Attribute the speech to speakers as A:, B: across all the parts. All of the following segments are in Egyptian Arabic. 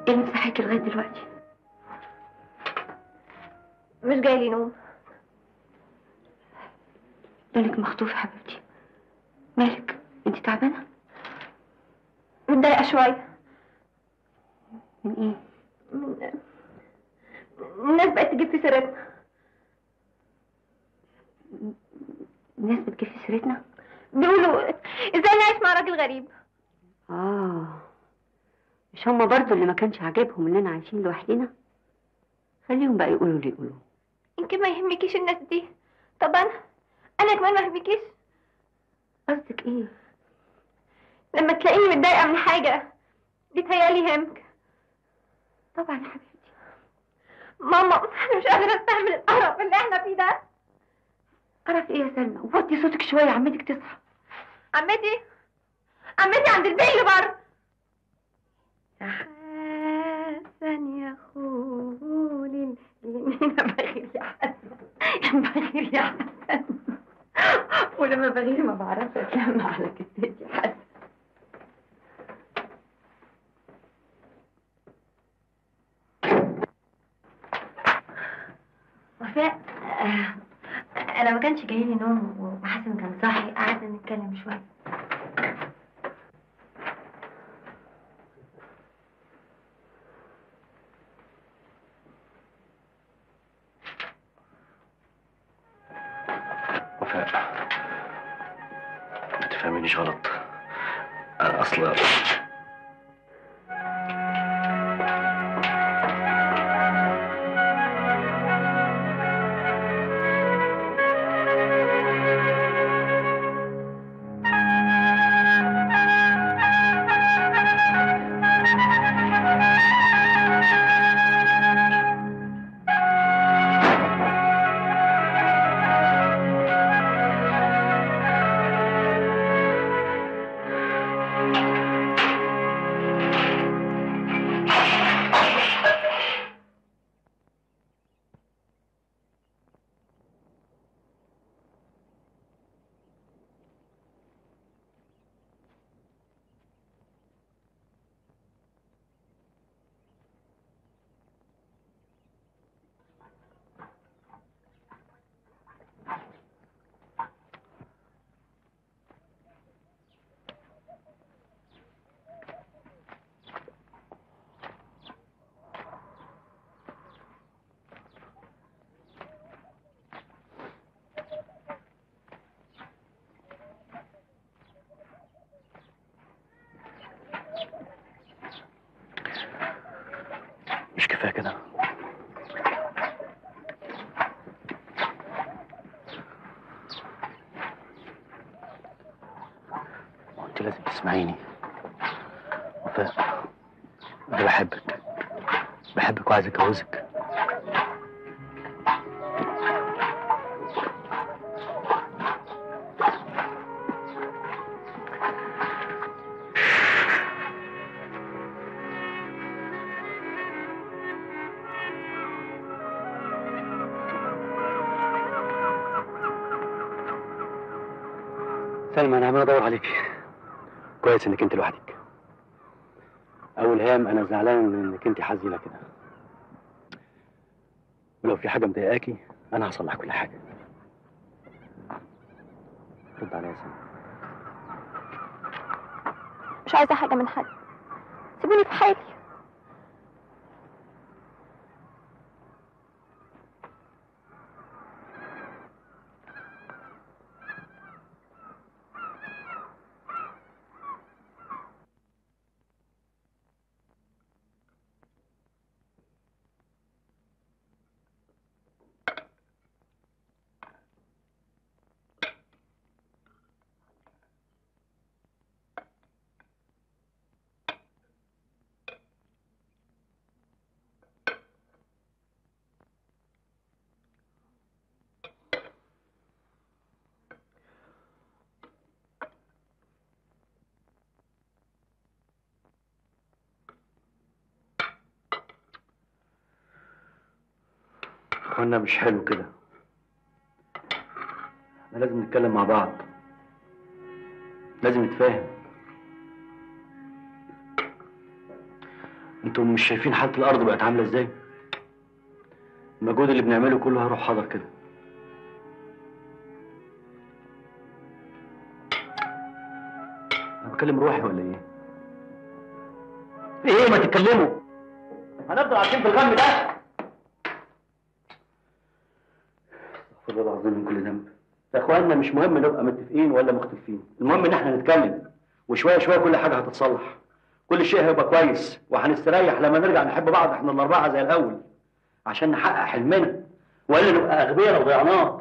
A: ايه اللي صحيتي لغايه دلوقتي
B: مش جاي لي نوم
A: بالك مخطوف يا حبيبتي مالك انت تعبانه
B: متضايقة شوية
A: من ايه
B: من الناس بقت تجيب في سيرتنا
A: الناس بتجيب في سيرتنا
B: بيقولوا ازاي نعيش مع راجل غريب
A: اه مش هما برضو اللي ما كانش عاجبهم اننا عايشين لوحدنا خليهم بقى يقولوا اللي يقولوا
B: يمكن ما يهمكيش الناس دي طب انا انا كمان ما يهمكيش
A: قصدك ايه
B: لما تلاقيني متضايقة من حاجة بيتهيألي يهمك
A: طبعا يا حبيبتي
B: ماما انا مش قادرة استحمل القرف اللي احنا فيه ده
A: قرف ايه يا سلمى وطي صوتك شويه عمتك تصحى
B: عمتي عمتي عند البيل بره حسن يا خولي يا بغير يا حسن يا بغير يا حسن ولما بغير ما بعرفش اتلم على كتفي يا حسن وفاء آه، انا ما كانش جاي لي نوم وحسن كان صاحي قعدنا نتكلم شويه
C: وفاء ما تفهمينيش غلط انا اصلا مش كفايه كده ما انت لازم تسمعيني وفاء انا بحبك بحبك وعايز اتجوزك سلمى انا عمال ادور عليكي كويس انك انت لوحدك اول هام انا زعلان انك انت حزينه كده ولو في حاجه مضايقاكي انا هصلح كل حاجه رد عليا يا سلمى
B: مش عايزة حاجة من حد سيبوني في حالي
C: اخوانا مش حلو كده احنا لازم نتكلم مع بعض لازم نتفاهم انتم مش شايفين حالة الأرض بقت عاملة ازاي؟ المجهود اللي بنعمله كله هيروح حاضر كده أنا بكلم روحي ولا إيه؟ إيه ما تتكلموا؟ هنفضل عايشين في الغم ده؟ استغفر الله العظيم من كل ذنب. يا إخواننا مش مهم نبقى متفقين ولا مختلفين، المهم إن إحنا نتكلم وشوية شوية كل حاجة هتتصلح. كل شيء هيبقى كويس وهنستريح لما نرجع نحب بعض احنا الأربعة زي الأول عشان نحقق حلمنا وإلا نبقى أغبياء لو ضيعناه.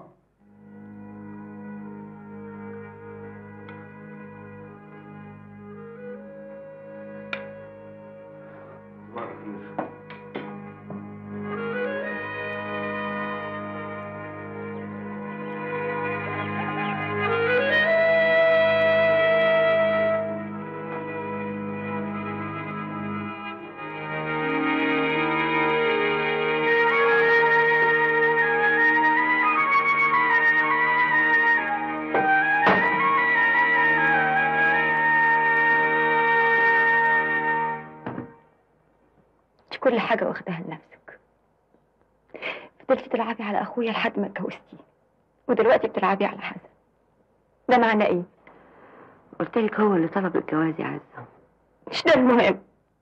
B: انت كل حاجة واخداها لنفسك فضلتي تلعبي على اخويا لحد ما اتجوزتيه ودلوقتي بتلعبي على حسن ده معناه ايه؟
A: قلت لك هو اللي طلب الجواز يا عزة
B: مش ده المهم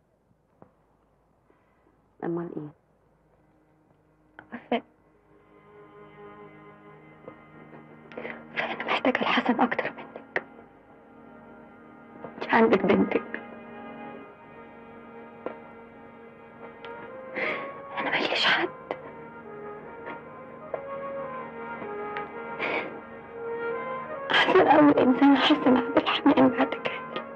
A: امال ايه
B: وفاء فأنا محتاجة الحسن أكتر منك انت عندك بنتك أنا ماليش حد حسن أول إنسان أحس إن عبد الحنان بعد كده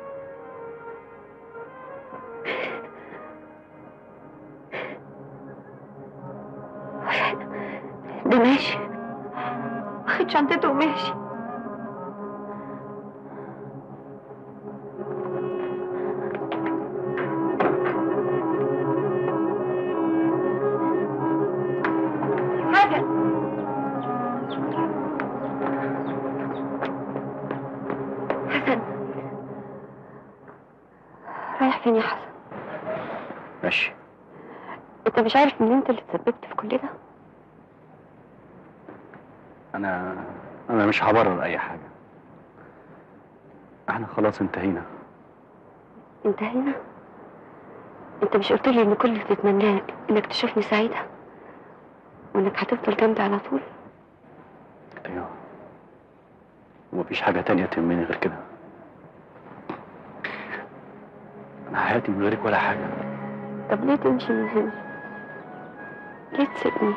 B: وفاء ده ماشي واخد شنطته وماشي حاجة حسن رايح فين يا حسن؟
C: ماشي
B: انت مش عارف ان انت اللي تسببت في كل ده؟
C: أنا أنا مش هبرر أي حاجة. إحنا خلاص انتهينا.
A: انتهينا انت مش قلت لي ان كل اللي تتمناه انك تشوفني سعيدة وانك هتفضل جنبي على طول
C: أيوه. ومفيش حاجة تانية تهمني غير كده. أنا حياتي من غيرك ولا حاجة.
A: طب ليه تمشي من هنا ليه تسيبني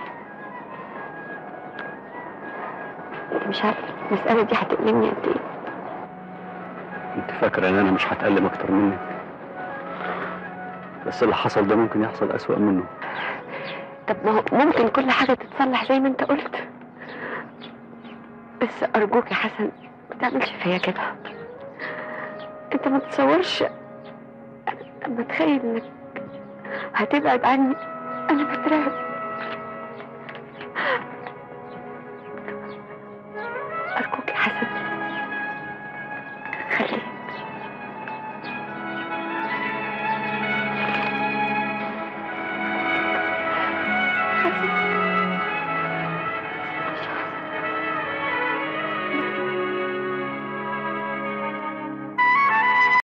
A: انت مش عارف المسألة دي هتألمني قد ايه
C: أنت فاكرة إن أنا مش هتألم أكتر منك؟ بس اللي حصل ده ممكن يحصل أسوأ منه.
A: طب ما هو ممكن كل حاجة تتصلح زي ما انت قلت بس أرجوك يا حسن ما تعملش فيا كده انت ما تتصورش اما تخيل انك هتبعد عني انا بترعب